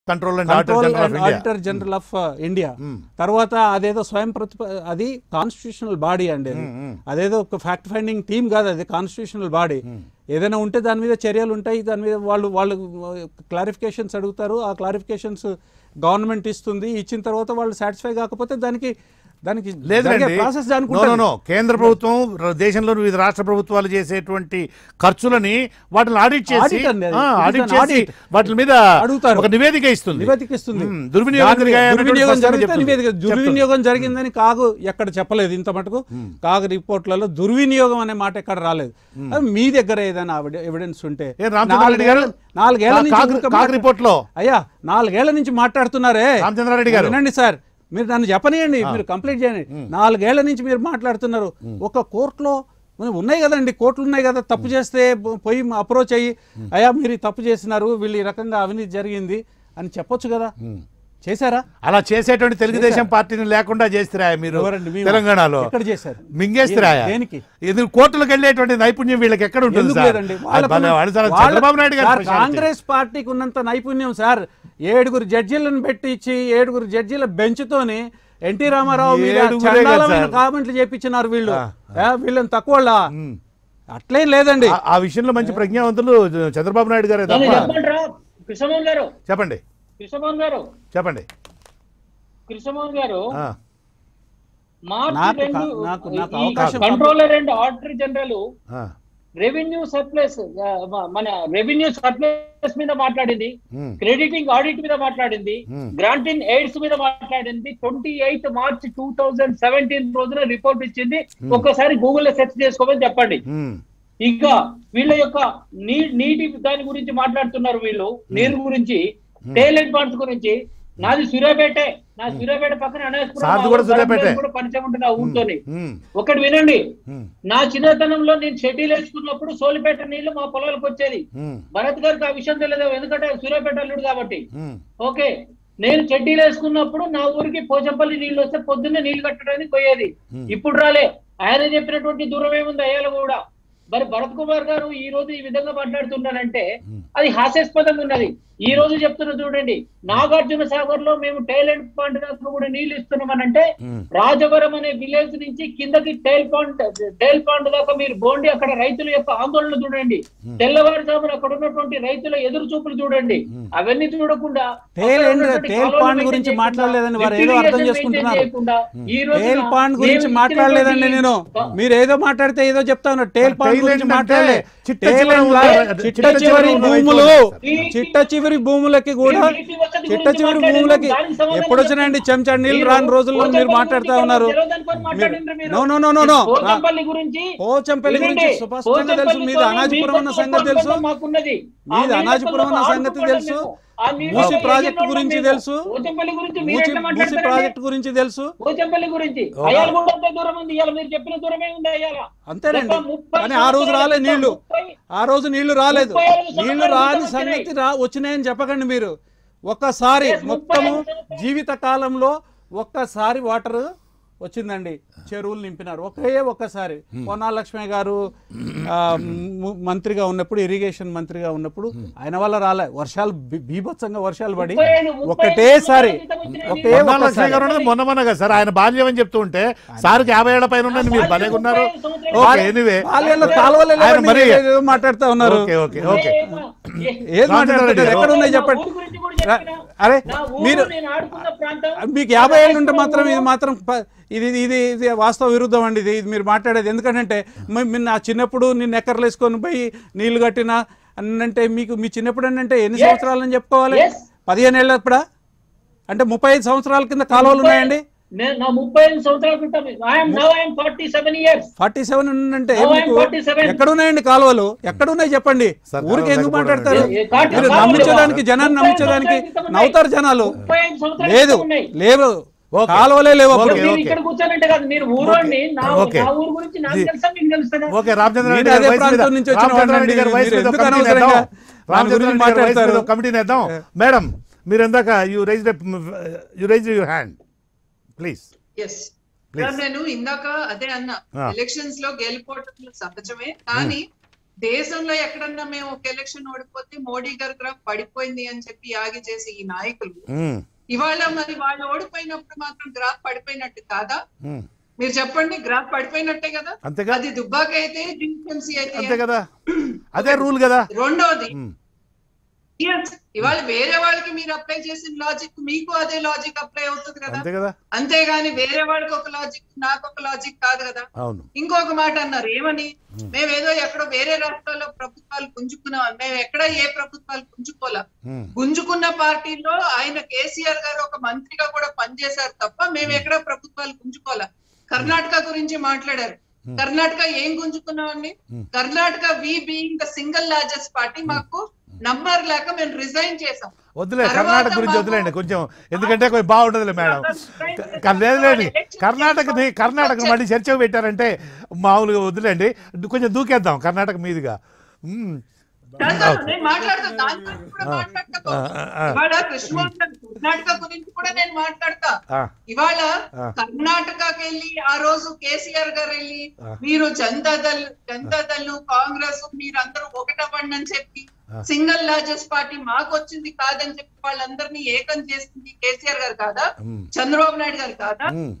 Control and auditor control general of and India auditor general of India తర్వాత అదేదో స్వయం ప్రతిప అది కాన్స్టిట్యూషనల్ బాడీ అండి అది అదేదో ఒక ఫ్యాక్ట్ ఫైండింగ్ టీమ్ కాదు అది కాన్స్టిట్యూషనల్ బాడీ ఏదైనా ఉంటే దాని మీద చర్యలు ఉంటాయి దాని మీద వాళ్ళు వాళ్ళు క్లారిఫికేషన్స్ అడుగుతారు ఆ క్లారిఫికేషన్స్ గవర్నమెంట్ ఇస్తుంది ఇచ్చిన తర్వాత వాళ్ళు సాటిస్ఫై కాకపోతే దానికి దానికి లేదండి ప్రాసెస్ నో, దానికి నో, ఉంటుంది. నో. కేంద్ర ప్రభుత్వం ర- దేశంలోని వివిధ రాష్ట్ర ప్రభుత్వాలు చేసేటువంటి ఖర్చులని వాటిని ఆడిట్ చేసి Audit అండి అది. ఆ, It is ఆడిట్ an చేసి audit. వాటి మీద అడుగుతారు. ఒక నివేదిక ఇస్తుంది నివేదిక ఇస్తుంది మ్మ్. దుర్వినియోగం దాని మీద జరిగాయి దుర్వినియోగం అన్నటువంటి జరిగితే చెప్తుంది. నివేదిక దుర్వినియోగం జరిగిందని కాగు ఎక్కడ చెప్పలేదు ఇంత మటుకు కాగు రిపోర్ట్లలో దుర్వినియోగం అనే మాట ఎక్కడ రాలేదు అది మీ దగ్గర ఏదైనా ఎవిడెన్స్ ఉంటే ఏ రామచంద్రారెడ్డి గారు? నాలుగేళ్ల- నాలుగేళ్ల కా- నుంచి కాగ్- ఊరికే కాగ్ మాట్లా- రిపోర్ట్లో అయ్యా నాలుగేళ్ల నుంచి మాట్లాడుతున్నారే రామచంద్రారెడ్డి గారు. వినండి సార్ మీరు నన్ను చెప్పనియండి మీరు కంప్లీట్ చేయండి నాలుగేళ్ల నుంచి మీరు మాట్లాడుతున్నారు ఒక కోర్టులో మరి ఉన్నాయి కదండి కోర్టులు ఉన్నాయి కదా తప్పు చేస్తే పో- పోయి అప్రోచ్ అయ్యి అయ్యా మీరు ఈ తప్పు చేసినారు వీళ్ళు ఈ రకంగా అవినీతి జరిగింది అని చెప్పొచ్చు కదా చేశారా అలా చేసేటువంటి తెలుగుదేశం పార్టీని లేకుండా చేస్తారా మీరు ఎవరండి? మేము తెలంగాణలో ఎక్కడ చేశారు? మింగేస్తారా ఏ- దేనికి? ఇది కోర్టులకు వెళ్ళేటువంటి నైపుణ్యం వీళ్ళకి ఎక్కడ ఉంటుంది ఎందుకు సార్ లేదండి అది వాళ్ళకున్న- భలే వాడు సార్, వాళ్ళ- చంద్రబాబు నాయుడు గారి సార్, స్పెషాలిటీ. కాంగ్రెస్ పార్టీకి ఉన్నంత నైపుణ్యం సార్ ఏడుగురు జడ్జీలను పెట్టి ఇచ్చి ఏడుగురు జడ్జీల బెంచ్తోని ఎన్టీ రామారావు మీద ఏడుగురే కదా చండాలమైన సార్. కామెంట్లు చేపించినారు వీళ్ళు ఏ, వీళ్ళని తక్కువ అట్లేం లేదండి ఆ- ఆ విషయంలో మంచి ప్రజ్ఞావంతులు చంద్రబాబు నాయుడు గారే నన్ను తప్ప చెప్పండిరా కృష్ణమోహన్ గారు చెప్పండి కృష్ణమోహన్ గారు చెప్పండి కృష్ణమోహన్ గారు ఆ, మార్చి నాకు- రెండు నాకు- నాకు ఈ అవకాశం కంట్రోలర్ అండ్ ఆడిటర్ జనరల్ ఆ, రెవెన్యూ సర్ప్లస్ మన రెవెన్యూ సర్ప్లస్ మీద మాట్లాడింది ఉమ్, క్రెడిటింగ్ ఆడిట్ మీద మాట్లాడింది Hmm. గ్రాంటింగ్ ఎయిడ్స్ మీద మాట్లాడింది twenty eighth March two thousand seventeen రోజున రిపోర్ట్ ఇచ్చింది ఒక్కసారి గూగుల్లో సెర్చ్ చేసుకోమని చెప్పండి ఉమ్, ఇంకా వీళ్ళ యొక్క నీ నీటి దాని గురించి మాట్లాడుతున్నారు వీళ్ళు నీరు గురించి టైలెంట్ పాండ్స్ గురించి నాది సూర్యాపేటే నా సూర్యాపేట పక్కన అనాయకుడు సార్ది కూడా సూర్యాపేటే. కూడా పరిచయం ఉంటుంది ఆ ఊరితోని ఉమ్, ఒకటి వినండి ఉమ్, నా చిన్నతనంలో నేను షెడ్యూల్ వేసుకున్నప్పుడు సోలిపేట నీళ్లు మా పొలాలకు వచ్చేది ఉమ్, భరత్ గారికి ఆ విషయం తెలియదు ఎందుకంటే సూర్యాపేట అల్లుడు కాబట్టి ఉమ్, ఓకే నేను చెడ్డీలు వేసుకున్నప్పుడు నా ఊరికి పోచంపల్లి నీళ్లు వస్తే పొద్దున్నే నీళ్లు కట్టడానికి పోయేది ఇప్పుడు రాలే ఆయన చెప్పినటువంటి దూరం ఏముంది అయ్యాలు కూడా మరి భరత్ కుమార్ గారు ఈ రోజు ఈ విధంగా మాట్లాడుతున్నారంటే అది హాస్యాస్పదంగా ఉన్నది ఈ రోజు చెప్తున్న చూడండి నాగార్జున సాగర్ లో మేము టైలెంట్ పాండ్ దాకా కూడా నీళ్లు ఇస్తున్నామనంటే ఉమ్. రాజవరం అనే విలేజ్ నుంచి కిందకి టైల్ పాండ్ టైల్ పాండ్ దాకా మీరు బోండి అక్కడ రైతుల యొక్క ఆందోళన చూడండి తెల్లవారుజామున అక్కడ ఉన్నటువంటి రైతుల ఎదురు చూపులు చూడండి అవన్నీ చూడకుండా టైల్ అక్కడ ఎండ్- ఉన్నటువంటి టైల్ కాలువలు పాండ్ maintain గురించి చేయకుండా, మాట్లాడలేదని వారు lift ఏదో అర్థం irrigation చేసుకుంటున్నారు. maintain చేయకుండా, ఈ రోజున టేల్ పాండ్ గురించి మేము మాట్లాడలేదండి ఇచ్చినటువంటి- నేను మీరు ఏదో మాట్లాడితే ఏదో చెప్తా ఉన్నారు టేల్ పాండ్ టైల్ గురించి ఏంటంటే మాట్లాడలే చిట్ట టేల్ చివరి ఎండ్ ఉన్న- లా- చిట్ట చిట్ట చివరి చివరి ఉన్న భూములు రైతులు చిట్ట చివరి భూములకి కూడా మీరు నీటి వసతి చిట్ట గురించి చివరి మాట్లాడారు, భూములకి దానికి సమాధానం ఎప్పుడు వచ్చినాయండి చెప్పండి. చెంచా నీళ్ళు మీరు రాని రోజుల్లో మీరు పోచంపల్లి మాట్లాడుతూ గురించి ఉన్నారు జలదంపని మాట్లాడిండ్రు మీరు. No no no no no Pochampally గురించి పోచంపల్లి గురించి వినండి, స్పష్టంగా తెలుసు మీది పోచంపల్లితో అనాజిపురం ఉన్న మీకు సంగతి తెలుసు ఒప్పందం మాకున్నది. ఆ మీది నీళ్ళ అనాజిపురం ఉన్న ఒప్పందం సంగతి ఆడుకోవడం తెలుసు మేము. ఆ నీళ్ళ మూసి ఒప్పందం ప్రాజెక్టు ఏజెంట్ గురించి మేము. తెలుసు పోచంపల్లి గురించి మీరు మూసి ఎట్లా మూసి మాట్లాడతారండి? ప్రాజెక్టు గురించి తెలుసు పోచంపల్లి గురించి అయ్యాల కూడా అంతే దూరం ఉంది ఇవాళ మీరు చెప్పిన దూరమే ఉంది అయ్యాల అంతేనండి గత ముప్పై కానీ ఆ రోజు సంవత్సరాల రాలే క్రితం నీళ్లు ముప్పై- ఆ రోజు నీళ్లు రాలేదు ముప్పై ఐదు సంవత్సరాల నీళ్లు రాని క్రితం సంగతి రా వచ్చినాయని చెప్పకండి మీరు ఒక్కసారి Yes, ముప్పై మొత్తము ఐదు సంవత్సరాల- జీవిత కాలంలో ఒక్కసారి వాటర్ వచ్చిందండి చెరువులు నింపినారు ఒకే ఒక్కసారి పొన్నాల లక్ష్మి గారు ఆ, ము- మంత్రిగా ఉన్నప్పుడు ఇరిగేషన్ మంత్రిగా ఉన్నప్పుడు ఆయన వల్ల రాలే వర్షాలు బీ- బీభత్సంగా వర్షాలు పడి ముప్పై ఐదు- ముప్పై ఐదు ఒకటేసారి సంవత్సరాల క్రితం వచ్చిన ఒకే నీళ్లు. పొన్నాల లక్ష్మి ఒక్కసారి గారు ఉన్నది మొన్న మొన్నగా సార్ ఆయన బాల్యం అని చెప్తూ ఉంటే సార్కి యాభై ఏళ్ల పైన ఉన్నది మీరు భలేగా ఉన్నారు ఓకే ఎనీవే వాళ్ళ కాలువలే ఆయన లేవండి, మరి ఏదో మాట్లాడుతా ఉన్నారు ఓకే ఓకే ఓకే ఏది మాట్లాడుతున్నారు గారు. ఎక్కడ ఉన్నాయి చెప్పండి నా ఊరు గురించి కూడా చెప్పినా. అరే నా ఊరు మీరు నేను ఆడుకున్న ప్రాంతం మీకు యాభై ఏళ్ళు ఉంటే మాత్రం ఇది మాత్రం ప- ఇది ఇది ఇది వాస్తవ విరుద్ధం అండి ఇది ఇది మీరు మాట్లాడేది ఎందుకంటే మ- మీ నా చిన్నప్పుడు నేను ఎక్కర్లు వేసుకొని పోయి నీళ్లు కట్టిన అన్నంటే మీకు మీ చిన్నప్పుడు అంటే ఎన్ని Yes. సంవత్సరాలని చెప్పుకోవాలి Yes. పదిహేను ఏళ్ళప్పుడా అంటే ముప్పై ఐదు సంవత్సరాల కింద కాలువలు ఉన్నాయండి నేను నా ముప్పై ఐదు సంవత్సరాల క్రితం I'm now I'm forty seven years forty seven అంటే No, I'm మీకు 47. ఎక్కడ ఉన్నాయండి కాలువలు ఎక్కడ ఉన్నాయి చెప్పండి సార్, ఊరికి కాలువలు ఎందుకు లేకపోవడం మాట్లాడతారు ఏ- ఏ కాదు, మీరు కాలువలు నమ్మించడానికి లేవా? జనాన్ని ముప్పై నమ్మించడానికి సంవత్సరాల క్రితం ఉన్నాయి. నవ్వుతారు జనాలు ముప్పై ఐదు సంవత్సరాల లేదు క్రితం ఉన్నాయి. లేవు ఓకే. కాలువలే లేవు అప్పుడు ఓకే, మీరు ఓకే. ఇక్కడ కూర్చోనంటే కాదు మీరు ఊరోని నా ఓకే. నా ఊరు గురించి నాకు ఇది- తెలుసా మీకు తెలుసా ఓకే రామచంద్ర మీరు రెడ్డి గారి అదే వయసు మీద- ప్రాంతం నుంచి వచ్చిన రామచంద్ర వాళ్ళండి. రెడ్డి గారి వయసు మీరు మీద ఒక ఎందుకు కమిటీని అనవసరంగా వేద్దాం. దాని రామచంద్ర గురించి రెడ్డి గారి వయసు మీద మాట్లాడతారు? ఒక కమిటీని వేద్దాం మేడం మీరు ఎందాక you rise you rise your hand please yes Please. నేను ఇందాక అదే అన్నా Ah. ఎలక్షన్స్ లో గెలుపోవటం సహజమే కానీ దేశంలో ఎక్కడన్నా మేము ఒక ఎలక్షన్ ఓడిపోతే మోడీ గారి గ్రాఫ్ పడిపోయింది అని చెప్పి యాగి చేసి ఈ నాయకులు ఉమ్, ఇవాళ మరి వాళ్ళు ఓడిపోయినప్పుడు మాత్రం గ్రాఫ్ పడిపోయినట్టు కాదా ఉమ్. మీరు చెప్పండి గ్రాఫ్ పడిపోయినట్టే కదా అంతేగా అది దుబ్బాక అయితే జిహెచ్ఎంసీ అంతే అయితే కదా అదే రూల్ కదా రెండోది ఉమ్, yes, ఇవాళ వేరే వాళ్ళకి మీరు అప్లై చేసిన లాజిక్ మీకు అదే లాజిక్ అప్లై అవుతుంది కదా అంతే కదా అంతేగాని వేరే వాళ్ళకి ఒక లాజిక్ నాకు ఒక లాజిక్ కాదు కదా అవును ఇంకొక మాట అన్నారు ఏమని మేమేదో ఎక్కడో వేరే రాష్ట్రాల్లో ప్రభుత్వాలు గుంజుకున్నాం మేము ఎక్కడ ఏ ప్రభుత్వాలు గుంజుకోలే ఉమ్, గుంజుకున్న పార్టీలో ఆయన కేసీఆర్ గారు ఒక మంత్రిగా కూడా పనిచేశారు తప్ప మేము ఎక్కడ ప్రభుత్వాలు గుంజుకోలే కర్ణాటక గురించి మాట్లాడారు కర్ణాటక ఏం గుంజుకున్నామండి Karnataka we being the single largest party మాకు నంబర్ లేక మేము రిజైన్ చేసాం వదిలే తర్వాత కర్ణాటక గురించి మాకు- వదిలేండి కొంచెం ఎందుకంటే కొంచెం బాగుండదులే మేడం క- లేదు లేదు కర్ణాటకని కర్ణాటక మళ్ళీ చర్చకు పెట్టారంటే మామూలుగా వదిలేండి కొంచెం దూకేద్దాం కర్ణాటక మీదుగా ఉమ్, కాదు, కాదు, నేను మాట్లాడతా దాని గురించి కూడా మాట్లాడతా ఆ, ఆ, ఆ. ఇవాళ కృష్ణమోహన్ కర్ణాటక గురించి కూడా నేను మాట్లాడతా ఆ, ఇవాళ ఆ. కర్ణాటకకి వెళ్ళి ఆ రోజు కేసీఆర్ గారు వెళ్ళి ఆ. మీరు జనతాదళ్ జనతాదళ్ కాంగ్రెస్ మీరందరూ ఒకటవ్వండి అని చెప్పి సింగిల్ లార్జెస్ట్ పార్టీ మాకు వచ్చింది కాదని చెప్పి వాళ్ళందరినీ ఏకం చేసింది కేసీఆర్ గారు కాదా ఉమ్, చంద్రబాబు నాయుడు గారు కాదా ఉమ్,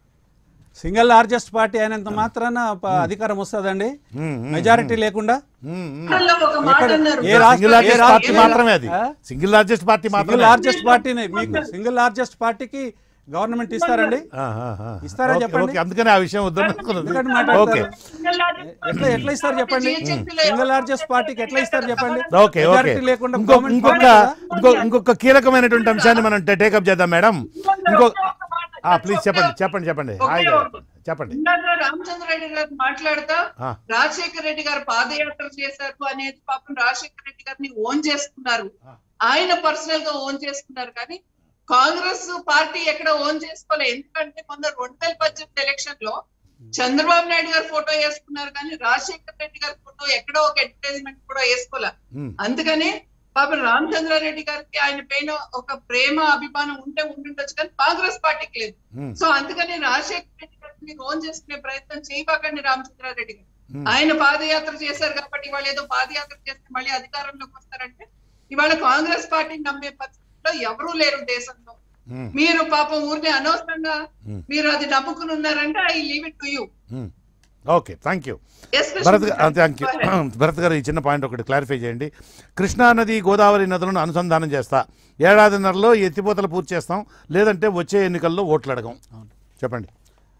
సింగిల్ లార్జెస్ట్ పార్టీ అయినంత మాత్రాన ప- అధికారం వస్తుందండి ఉమ్, ఉమ్, మెజారిటీ లేకుండా ఉమ్, ఉమ్. వాళ్ళలో ఒక మాట ఎక్కడ- అన్నారు ఏ రాష్ట్ర- సింగిల్ లార్జెస్ట్ ఏ పార్టీ రాష్ట్ర- మాత్రమే అది ఆ? సింగిల్ లార్జెస్ట్ పార్టీ సింగిల్ మాత్రమే లార్జెస్ట్ పార్టీని మీకు సింగిల్ లార్జెస్ట్ పార్టీకి గవర్నమెంట్ ఇస్తారండి ఆ, ఆ, ఆ. ఇస్తారా ఓకే, చెప్పండి? ఓకే, అందుకనే ఆ విషయం వద్దనుకున్నది ఎందుకంటే మాట్లాడతారు? ఓకే సింగిల్ లార్జెస్ట్ ఎట్లా ఎట్లా ఇస్తారు చెప్పండి GHMC లో సింగిల్ లార్జెస్ట్ పార్టీకి ఎట్లా ఇస్తారు చెప్పండి ఓకే ఓకే మెజారిటీ లేకుండా ఇంకొక గవర్నమెంట్ ఇంకొక ఫామ్ కదా? ఇంకో ఇంకొక కీలకమైనటువంటి అంశాన్ని మనం టేకప్ చేద్దాం మేడం ఇంకో ప్లీజ్ చెప్పండి చెప్పండి చెప్పండి హాయిగా చెప్పండి ఇందాక రామచంద్రరెడ్డి గారు మాట్లాడతా ఆ. రాజశేఖర రెడ్డి గారు పాదయాత్ర చేశారు అనేది పాపం రాజశేఖర రెడ్డి గారిని ఓన్ చేసుకున్నారు ఆయన పర్సనల్ గా ఓన్ చేసుకున్నారు కానీ కాంగ్రెస్ పార్టీ ఎక్కడ ఓన్ చేసుకోలే ఎందుకంటే మొన్న రెండు వేల పద్దెనిమిది ఎలక్షన్ లో చంద్రబాబు నాయుడు గారు ఫోటో వేసుకున్నారు కానీ రాజశేఖర రెడ్డి గారి ఫోటో ఎక్కడో ఒక అడ్వర్టైజ్మెంట్ కూడా వేసుకోలే ఉమ్, అందుకని పాపం రామచంద్రారెడ్డి గారికి ఆయన పైన ఒక ప్రేమ అభిమానం ఉంటే ఉండుండొచ్చు కానీ కాంగ్రెస్ పార్టీకి లేదు ఉమ్, సో అందుకని రాజశేఖర రెడ్డి గారిని మీరు ఓన్ చేసుకునే ప్రయత్నం చేయబాకండి రామచంద్రారెడ్డి గారు Hmm. ఆయన పాదయాత్ర చేశారు కాబట్టి ఇవాళ ఏదో పాదయాత్ర చేస్తే మళ్ళీ అధికారంలోకి వస్తారంటే ఇవాళ కాంగ్రెస్ పార్టీని నమ్మే పరిస్థితిలో ఎవరూ లేరు దేశంలో ఉమ్, మీరు పాపం ఊరిని అనవసరంగా Hmm. మీరు అది నమ్ముకుని ఉన్నారంటే I leave it to you um. Okay thank you Bharat garu thank you Bharat గారు ఈ చిన్న పాయింట్ ఒకటి క్లారిఫై చేయండి కృష్ణా నది గోదావరి నదులను అనుసంధానం చేస్తా ఏడాదిన్నరలో ఈ ఎత్తిపోతలు పూర్తి చేస్తాం లేదంటే వచ్చే ఎన్నికల్లో ఓట్లు అడగం చెప్పండి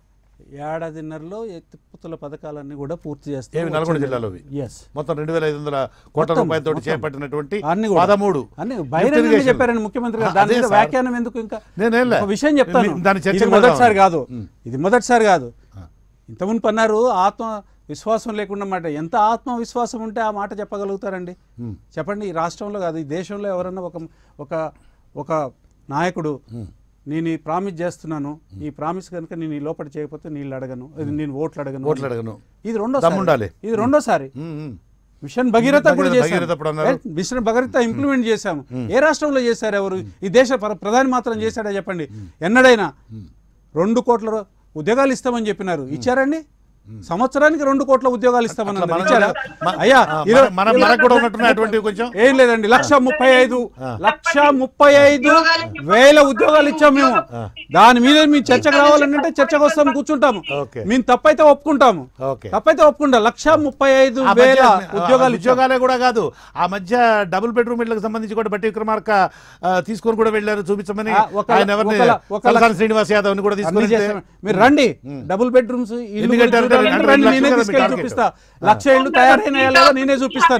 ఏడాదిన్నరలో ఎత్తిపోతల పథకాలన్నీ కూడా పూర్తి ఏవి నల్గొండ జిల్లాలోవి ఎస్ మొత్తం రెండు వేల ఐదు వందల కోట్ల మొత్తం, రూపాయలతో మొత్తం. చేపట్టినటువంటి అన్ని కూడా. పదమూడు అన్ని lift బహిరంగంగా irrigation. చెప్పారండి ముఖ్యమంత్రి గారు ఆ, దాని అదే మీద సార్. వ్యాఖ్యానం ఎందుకు ఇంకా నేనేం లే. ఒక విషయం చెప్తాను మీ- దాని చర్చకు ఇది మొదటిసారి వెళ్దాం. కాదు ఉమ్. ఇది మొదటిసారి కాదు ఇంత మునుపు అన్నారు ఆత్మ విశ్వాసం లేకుండా మాట ఎంత ఆత్మవిశ్వాసం ఉంటే ఆ మాట చెప్పగలుగుతారండి ఉమ్. చెప్పండి ఈ రాష్ట్రంలో కాదు ఈ దేశంలో ఎవరన్నా ఒక ఒక ఒక నాయకుడు నేను ఈ ప్రామిస్ చేస్తున్నాను ఈ ప్రామిస్ కనుక నేను ఈ లోపల చేయకపోతే నీళ్ళు అడగను ఇది నేను ఓట్లు అడగను ఓట్లు అడగను ఇది రెండోసారి దమ్ముండాలి. ఇది రెండోసారి ఉమ్, ఉమ్. మిషన్ భగీరథ కూడా భగీరథ- చేశాం భగీరథ అప్పుడు అన్నారు. ఏ, మిషన్ భగీరథ ఇంప్లిమెంట్ చేశాము ఏ రాష్ట్రంలో చేశారు ఎవరు ఈ దేశ ప్ర- ప్రధాని మాత్రం చేశాడా చెప్పండి ఎన్నడైనా రెండు కోట్ల రూ- ఉద్యోగాలు ఇస్తామని చెప్పినారు ఇచ్చారండి సంవత్సరానికి రెండు కోట్ల ఉద్యోగాలు ఇస్తామన్నారు అట్లా మనం ఇచ్చారా మ- అయ్యా ఆ, ఇరవై- మన- మన మనకు కూడా ఉన్నట్టున్నాయి అటువంటివి కొంచెం ఏం లేదండి లక్ష ముప్పై ఐదు లక్ష ముప్పై ఐదు వేల ఉద్యోగాలు ఇచ్చాం మేము దాని మీద మేము చర్చకు రావాలంటే చర్చకు వస్తాం కూర్చుంటాము ఓకే. మేము తప్పైతే ఒప్పుకుంటాము ఓకే తప్పైతే ఒప్పుకుంటాం లక్ష ముప్పై ఐదు ఆ మధ్య- వేల ఆ ఉద్యోగాలు ఇచ్చాం ఉద్యోగాలే కూడా కాదు ఆ మధ్య డబుల్ బెడ్రూమ్ ఇళ్లకు సంబంధించి కూడా బట్టి విక్రమార్క ఆ, తీసుకొని కూడా వెళ్ళారు చూపించమని ఆ, ఒక- ఆయన ఎవరిని ఒక- ఒక తలసాని శ్రీనివాస్ యాదవ్ ని కూడా అన్ని తీసుకొని చేస్తాం. మీరు రండి డబుల్ బెడ్రూమ్స్ ఇల్లు ఎన్ని కూడా కట్టారు? చూడాలంటే రెండు రండి, లక్షలు నేనే కదా మీ తీసుకెళ్ళి టార్గెట్. చూపిస్తా లక్ష ఇల్లు తయారైన లేదా నేనే చూపిస్తాను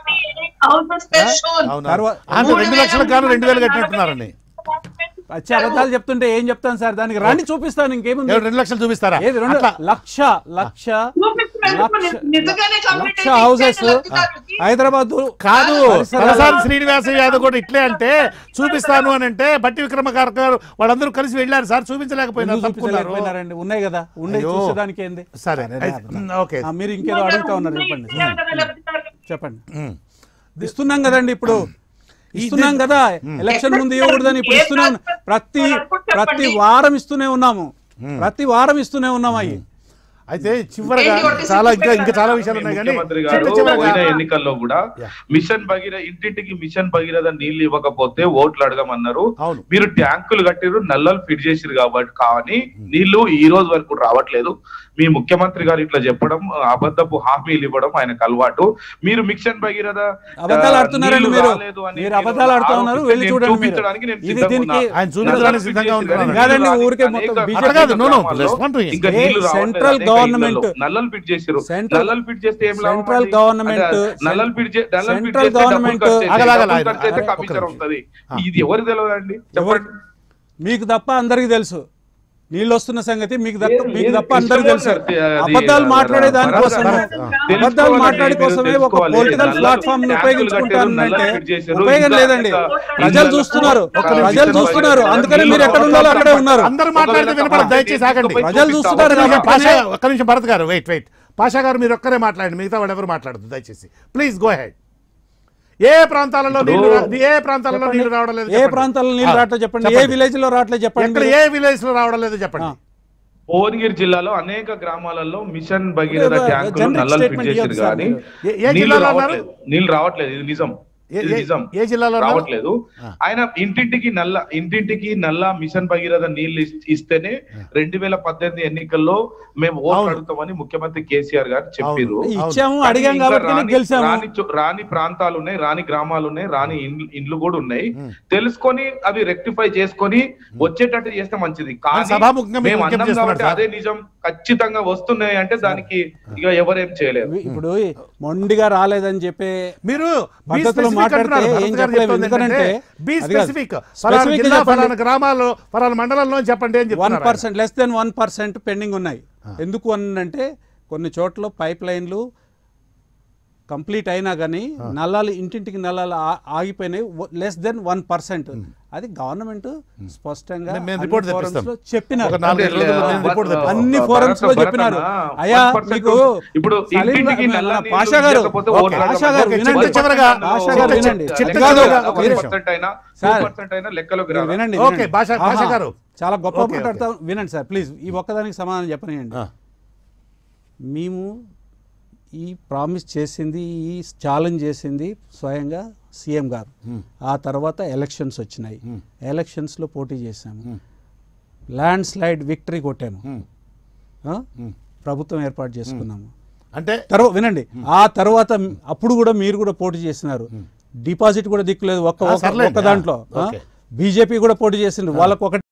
అవునా? తర్వా- అంటే రెండు లక్షలకు గాను రెండు వేలు కట్టినట్టున్నారని వచ్చే అబద్ధాలు చెప్తుంటే ఏం చెప్తాను సార్ దానికి రండి చూపిస్తాను ఇంకేముంది ఎవరు రెండు లక్షలు చూపిస్తారా ఏది రెండు అట్లా లక్ష లక్ష లక్ష- నిజంగానే complete లక్ష అయితే హౌసెస్ ఇచ్చేయండి. హైదరాబాద్ కాదు పరిసరాలు- తలసాని శ్రీనివాస యాదవ్ కూడా ఇట్లే అంటే చూపిస్తాను అని అంటే బట్టి విక్రమార్క గారు వాళ్ళందరూ కలిసి వెళ్ళారు సార్ చూపించలేకపోయినారు ఎందుకు తప్పుకున్నారు చూపించలేకపోయినారండి ఉన్నాయి కదా ఉండే అయ్యో. చూసేదానికి ఏంది సరే అరే, అయితే, అర్థం. ఓకే ఆ, మీరు ఇంకేదో అడుగుతా ఉన్నారు చెప్పండి చెప్తారు. చెప్పండి ఉమ్. ఇస్తున్నాం కదండి ఇప్పుడు ఇస్తున్నాం కదా ఎలక్షన్ ముందు ఇవ్వకూడదని ఇప్పుడు ఇస్తున్నాం ప్రతి ప్రతి వారం ఇస్తూనే ఉన్నాము ప్రతి వారం ఇస్తూనే ఉన్నాం అయ్యి అయితే చివరగా ఏంటి ఒకటి చాలా ఇంకా సిగ్గు ఇంకా చాలా పెట్టారా? విషయాలు ఉన్నాయి కానీ ముఖ్యమంత్రి చిట్ట గారు చివరగా పోయిన ఎన్నికల్లో కూడా Yeah. మిషన్ భగీరథ ఇంటింటికి మిషన్ భగీరథ నీళ్లు ఇవ్వకపోతే ఓట్లు అడగమన్నారు అవును మీరు ట్యాంకులు కట్టిరు నల్లలు ఫిట్ చేసిరు కాబట్టి కానీ నీళ్లు ఈ రోజు వరకు రావట్లేదు మీ ముఖ్యమంత్రి గారు ఇట్లా చెప్పడం అబద్ధపు హామీలు ఇవ్వడం ఆయనకు అలవాటు మీరు మిషన్ భగీరథ అబద్ధాలు ఆ, ఆడుతున్నారండి నీళ్లు మీరు రాలేదు అని మీరు నేను అబద్ధాలు ఆడుతా ఉన్నారు ఆరోపిస్తే వెళ్ళి నేను చూడండి మీరు చూపించడానికి నేను ఇది సిద్ధంగా దీనికి ఉన్నా. ఆయన చూపించడానికి నల్లలు సిద్ధంగా ఫిట్ ఉంటున్నాను. చేసిరు. కాదండి, నీళ్లు ఊరికే రాని మొత్తం అనేక బీజేపీ అట్లా కాదు, no, no, గ్రామాల్లో respond to him. ఇంకా ఏ నీళ్లు రావట్లేదు సెంట్రల్ అనేక గవర్నమెంట్ ఇళ్లలో. నల్లలు ఫిట్ చేసిరు సెంట్రల్ నల్లలు ఫిట్ చేస్తే ఏం లాభం సెంట్రల్ అండి? గవర్నమెంట్ అంటే నల్లలు ఫిట్ చే- నల్లలు ఫిట్ సెంట్రల్ చేస్తే డబ్బులు గవర్నమెంట్ ఖర్చు అయితే- ఆగలాగల డబ్బులు ఆయన- ఖర్చు అయితే ఆయన- కమిషన్ ఒక్క ఉంటుంది ఆ. ఇది ఎవరు తెలియదండి ఎవరు చెప్పండి మీకు తప్ప అందరికి తెలుసు నీళ్ళు వస్తున్న సంగతి మీకు తప్ప లేదు, మీకు లేదు, తప్ప అందరికి ఇష్టం తెలుసు లేదు. అది- అబద్ధాలు మాట్లాడే దానికోసం భరత్, అబద్ధాలు తెలుసుకోవాలి, మాట్లాడే మీరు కోసమే ఒక తెలుసుకోవాలి. పొలిటికల్ నల్లలు ప్లాట్ఫామ్ ని ట్యాంకులు ఉపయోగించుకుంటానంటే కట్టారు, నల్లలు చేశారు, ఉపయోగం ఇంకా- లేదండి ఇంకా ప్రజలు ఇళ్ళలో చూస్తున్నారు ఒక్క ప్రజలు నిమిషం చూస్తున్నారు బాగా అందుకని నీళ్ళు మీరు ఎక్కడ ఉండాలో అక్కడే ఉన్నారు అందరూ మాట్లాడితే వినపడదు దయచేసి ఆగండి ప్రజలు చూస్తున్నారు ఒక్క నిమిషం, కాబట్టి పాషా ఒక్క నిమిషం భరత్ గారు వెయిట్ వెయిట్ పాషా గారు మీరు ఒక్కరే మాట్లాడండి మిగతా వాళ్ళు ఎవరు మాట్లాడదు దయచేసి ప్లీజ్ గో హెడ్ ఏ ప్రాంతాలలో నీళ్లు రా- ఏ ప్రాంతాలలో నీళ్లు రావడం లేదు ఏ చెప్పండి. ప్రాంతాల్లో నీళ్ళు ఆ, రావట్లేదు చెప్పండి ఏ చెప్పండి. విలేజ్ లో రావట్లేదు చెప్పండి ఎక్కడ మీరు. ఏ విలేజ్ లో రావడం లేదు చెప్పండి ఆ. భువనగిరి జిల్లాలో అనేక గ్రామాలలో మిషన్ భగీరథ ఒక ట్యాంకులు generic నల్లలు ఫిట్ statement చేశారు ఇవ్వద్దు సార్ కానీ మీరు. ఏ- ఏ నీళ్లు జిల్లాలో అన్నారు? రావట్లేదు నీళ్లు రావట్లేదు ఇది నిజం ఏ- ఇది ఏ- నిజం ఏ జిల్లాలో అన్నారు? రావట్లేదు ఆ. ఆయన ఇంటింటికి నల్ల ఇంటింటికి నల్ల మిషన్ భగీరథ నీళ్లు ఇస్- ఇస్తేనే రెండు వేల పద్దెనిమిది ఎన్నికల్లో మేము ఓట్లు అవును. అడుగుతామని ముఖ్యమంత్రి కేసీఆర్ గారు చెప్పారు అవును. ఇచ్చాము కానీ అడిగాం ఇంకా కాబట్టి రాని- గెలిచాము రాని చో- రాని ప్రాంతాలు ఉన్నాయి రాని గ్రామాలు ఉన్నాయి రాని ఇండ్లు ఇండ్లు కూడా ఉన్నాయి ఉమ్. తెలుసుకొని అవి రెక్టిఫై చేసుకొని వచ్చేటట్టు చేస్తే మంచిది కానీ సభాముఖంగా మీకు మేము విజ్ఞప్తి అన్నాం చేస్తున్నారు కాబట్టి సార్. అదే నిజం ఖచ్చితంగా వస్తున్నాయి అంటే దానికి ఇక ఎవరేం చేయలేరు ఇప్పుడు మొండిగా రాలేదని చెప్పే మీరు పద్ధతిలో మాట్లాడితే ఏం చెప్పలేము. ఎందుకంటే బి అది కాదు. స్పెసిఫిక్ ఫలానా Specific జిల్లా చెప్పండి. ఫలానా గ్రామాల్లో ఫలానా మండలంలో చెప్పండి అని వన్ చెప్తున్నారు ఆయన. Percent less than one percent pending ఉన్నాయి ఎందుకు అనంటే కొన్ని చోట్ల పైప్ లైన్లు కంప్లీట్ అయినా కానీ నల్లాలు ఇంటింటికి నల్లాలు ఆ- ఆగిపోయినాయి లెస్ దెన్ వన్ పర్సెంట్ అది గవర్నమెంట్ స్పష్టంగా మేము- మేము అన్ని రిపోర్ట్ forums తెప్పిస్తాం. లో చెప్పినారు ఒక నాలుగైదు అంటే రోజుల్లో మేము లే- రిపోర్ట్ తెప్పిస్తాం. అన్ని భరత్ forums లో భరత్ చెప్పినారు. అన్న, అయ్యా, 1% మీకు ఇప్పుడు సలీం ఇంటింటికి మన నల్ల నీళ్లు పాషా గారు, ఇవ్వకపోతే ఓకే, ఓట్లు పాషా గారు అడగకపోతే వినండి. చిట్ట చివరగా, పాషా చిట్ట గారు చివరగా, వినండి. చిట్ట చిట్ట కాదు, చివరగా, ఒక ఒక నిమిషం. నిమిషం. అయినా సార్, 2% అయినా లెక్కలోకి మీరు రాదు. వినండి ఓకే, వినండి. భాషా- భాషా ఆహా, గారు. చాలా గొప్ప ఓకే, మాట్లాడతాం వినండి సార్ ప్లీజ్ ఈ ఒక్కదానికి సమాధానం చెప్పనియండి ఆ. మేము ఈ ప్రామిస్ చేసింది ఈ ఛాలెంజ్ చేసింది స్వయంగా సీఎం గారు ఆ తర్వాత ఎలక్షన్స్ వచ్చినాయి ఎలక్షన్స్లో పోటీ చేశాము ల్యాండ్ స్లైడ్ విక్టరీ కొట్టాము ఉమ్. ఆ? ప్రభుత్వం ఏర్పాటు చేసుకున్నాము అంటే తర్వాత వినండి ఆ తర్వాత అప్పుడు కూడా మీరు కూడా పోటీ చేసినారు డిపాజిట్ కూడా దిక్కులేదు ఒక్క ఆ, ఒక్క- సర్లేండి. ఒక్క దాంట్లో ఆ, ఓకే. బీజేపీ కూడా పోటీ చేసింది వాళ్ళకు ఒక